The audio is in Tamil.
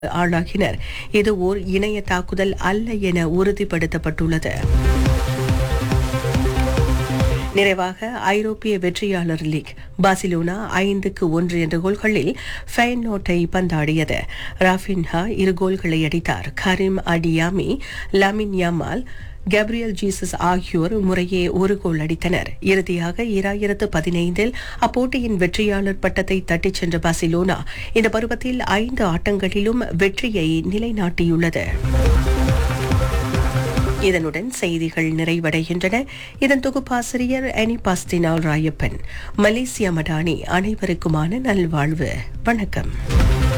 ஆளாகினர் இது ஓர் இணைய தாக்குதல் அல்ல என உறுதிப்படுத்தப்பட்டுள்ளது நிறைவாக ஐரோப்பிய வெற்றியாளர் லீக் பார்சிலோனா ஐந்துக்கு ஒன்று என்ற கோல்களில் ஃபைனோட்டை பந்தாடியது ராஃபின்ஹா இரு கோல்களை அடித்தார் Karim Adeyemi Lamine Yamal Gabriel Jesus ஆகியோர் முறையே ஒரு கோல் அடித்தனர் இறுதியாக இராயிரத்து பதினைந்தில் அப்போட்டியின் வெற்றியாளர் பட்டத்தை தட்டிச் சென்ற பார்சிலோனா இந்த பருவத்தில் ஐந்து ஆட்டங்களிலும் வெற்றியை நிலைநாட்டியுள்ளது இதனுடன் செய்திகள் நிறைவடைகின்றன இதன் தொகுப்பாசிரியர் அனி பாஸ்தினால் ராயப்பன் மலேசியா மடானி அனைவருக்குமான நல்வாழ்வு வணக்கம்